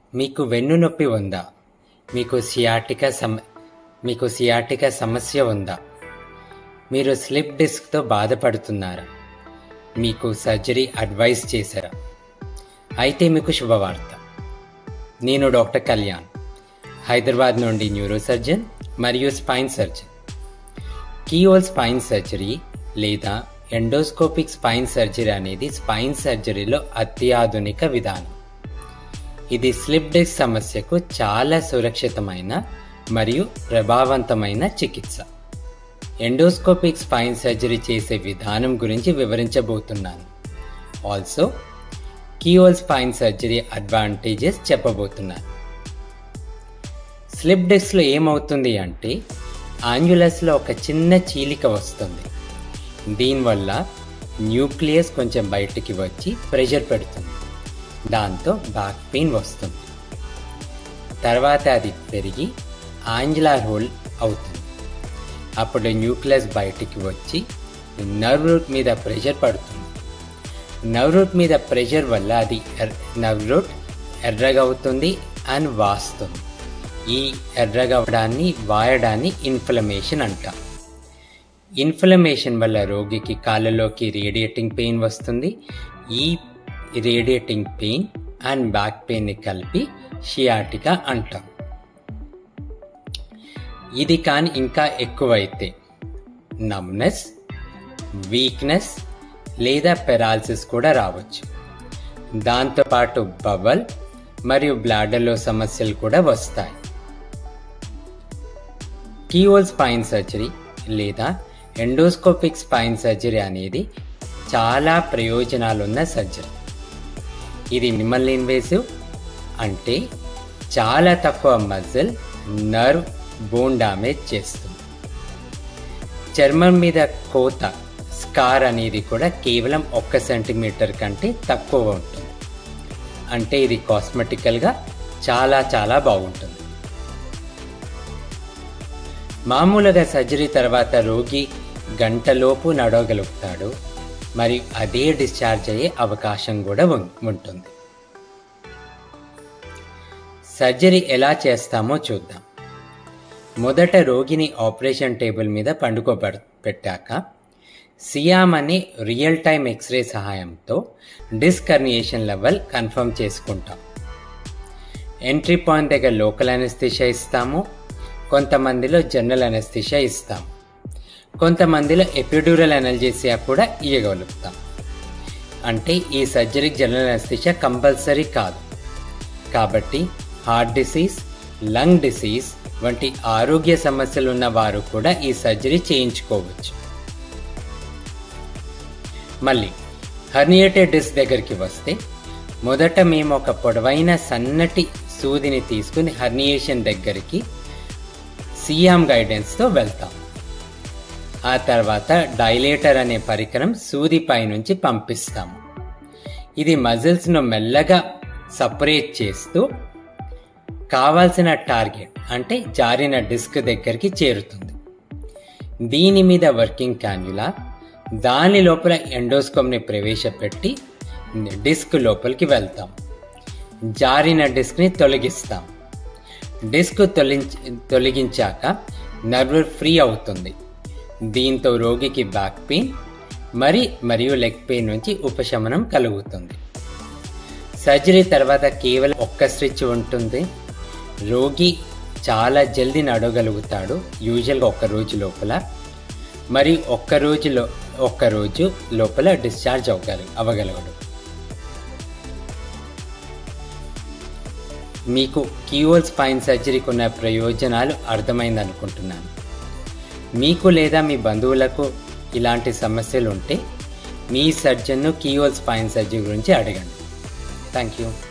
మీకు వెన్నునొప్పి ఉందా మీకు సియాటిక సమ మీకు సియాటిక సమస్య ఉందా మీరు స్లిప్ డిస్క్తో బాధపడుతున్నారా మీకు సర్జరీ అడ్వైస్ చేశారా అయితే మీకు శుభవార్త నేను డాక్టర్ కళ్యాణ్ హైదరాబాద్ నుండి న్యూరో సర్జన్ మరియు spine surgeon keyhole spine surgery లేదా ఎండోస్కోపిక్ స్పైన్ సర్జరీ అనేది స్పైన్ సర్జరీలో అత్యాధునిక విధానం ఇది స్లిప్ డిస్క్ సమస్యకు చాలా సురక్షితమైన మరియు ప్రభావవంతమైన చికిత్స ఎండోస్కోపిక్ స్పైన్ సర్జరీ చేసే విధానం గురించి వివరించబోతున్నాను also keyhole spine surgery advantages చెప్పబోతున్నాను స్లిప్ డిస్క్లో ఏమవుతుంది అంటే ఆంజులస్లో ఒక చిన్న చీలిక వస్తుంది దీనివల్ల న్యూక్లియస్ కొంచెం బయటికి వచ్చి ప్రెషర్ పెడుతుంది దాంతో బ్యాక్ పెయిన్ వస్తుంది తర్వాత అది పెరిగి ఆంజులార్ హోల్ అవుతుంది అప్పుడు న్యూక్లియస్ బయటికి వచ్చి నర్వ్ రూట్ మీద ప్రెషర్ పడుతుంది నర్వ్ రూట్ మీద ప్రెషర్ వల్ల అది నర్వ్ రూట్ ఎర్రగా అవుతుంది అండ్ వాస్తుంది ఈ ఎర్రగవడాన్ని వాయడాన్ని ఇన్ఫ్లమేషన్ అంటాం ఇన్ఫ్లమేషన్ వల్ల రోగికి కాళ్ళలోకి రేడియేటింగ్ పెయిన్ వస్తుంది ఈ రేడియేటింగ్ పెయిన్ అండ్ బ్యాక్ పెయిన్ని కలిపి షియాటికా అంటాం ఇది కానీ ఇంకా ఎక్కువైతే నమ్నెస్ వీక్నెస్ లేదా పెరాలసిస్ కూడా రావచ్చు దాంతోపాటు బబల్ మరియు బ్లాడర్లో సమస్యలు కూడా వస్తాయి కీఓల్ స్పైన్ సర్జరీ లేదా ఎండోస్కోపిక్ స్పైన్ సర్జరీ అనేది చాలా ప్రయోజనాలున్న సర్జరీ ఇది మినిమల్ ఇన్వేసివ్ అంటే చాలా తక్కువ మజిల్ నర్వ్ బోన్ డ్యామేజ్ చేస్తుంది చర్మం మీద కోత స్కార్ అనేది కూడా కేవలం ఒక్క సెంటీమీటర్ కంటే తక్కువ ఉంటుంది అంటే ఇది కాస్మెటికల్గా చాలా చాలా బాగుంటుంది మామూలుగా సర్జరీ తర్వాత రోగి గంటలోపు నడవగలుగుతాడు మరియు అదే డిశ్చార్జ్ అయ్యే అవకాశం కూడా ఉంటుంది సర్జరీ ఎలా చేస్తామో చూద్దాం మొదట రోగిని ఆపరేషన్ టేబుల్ మీద పండుకోబె పెట్టాక సియామ్ అనే రియల్ టైమ్ ఎక్స్రే సహాయంతో డిస్క్ హర్నియేషన్ లెవెల్ కన్ఫర్మ్ చేసుకుంటాం ఎంట్రీ పాయింట్ దగ్గర లోకల్ అనెస్థిషియా ఇస్తాము కొంతమందిలో జనరల్ అనెస్థిషియా ఇస్తాం కొంతమందిలో ఎపిడ్యూరల్ అనల్జేసియా కూడా ఇవ్వగలుగుతాం అంటే ఈ సర్జరీకి జనరల్ అనెస్థిషియా కంపల్సరీ కాదు కాబట్టి హార్ట్ డిసీజ్ లంగ్ డిసీజ్ వంటి ఆరోగ్య సమస్యలు ఉన్న వారు కూడా ఈ సర్జరీ చేయించుకోవచ్చు మళ్ళీ హర్నియేటెడ్ డిస్క్ దగ్గరికి వస్తే మొదట మేము ఒక పొడవైన సన్నటి సూదిని తీసుకుని హర్నియేషన్ దగ్గరికి సియామ్ గైడెన్స్తో వెళ్తాం ఆ తర్వాత డైలేటర్ అనే పరికరం సూది పై నుంచి పంపిస్తాము ఇది మజిల్స్ను మెల్లగా సపరేట్ చేస్తూ కావాల్సిన టార్గెట్ అంటే జారిన డిస్క్ దగ్గరికి చేరుతుంది దీని మీద వర్కింగ్ క్యాన్యులా దాని లోపల ఎండోస్కోమ్ని ప్రవేశపెట్టి డిస్క్ లోపలికి వెళ్తాం జారిన డిస్క్ని తొలగిస్తాం డిస్క్ తొలగించ తొలగించాక నర్వ్ ఫ్రీ అవుతుంది దీంతో రోగికి బ్యాక్ పెయిన్ మరి మరియు లెగ్ పెయిన్ నుంచి ఉపశమనం కలుగుతుంది సర్జరీ తర్వాత కేవలం ఒక్క స్ట్రిచ్ ఉంటుంది రోగి చాలా జల్దీ నడవగలుగుతాడు యూజువల్గా ఒక్క రోజు లోపల మరియు ఒక్క రోజులో ఒక్క రోజు లోపల డిశ్చార్జ్ అవ్వగల అవ్వగలగడు మీకు కీఓల్ స్పైన్ సర్జరీకి ఉన్న ప్రయోజనాలు అర్థమైంది అనుకుంటున్నాను మీకు లేదా మీ బంధువులకు ఇలాంటి సమస్యలు ఉంటే మీ సర్జన్ను కీఓల్ స్పైన్ సర్జరీ గురించి అడగండి థ్యాంక్ యూ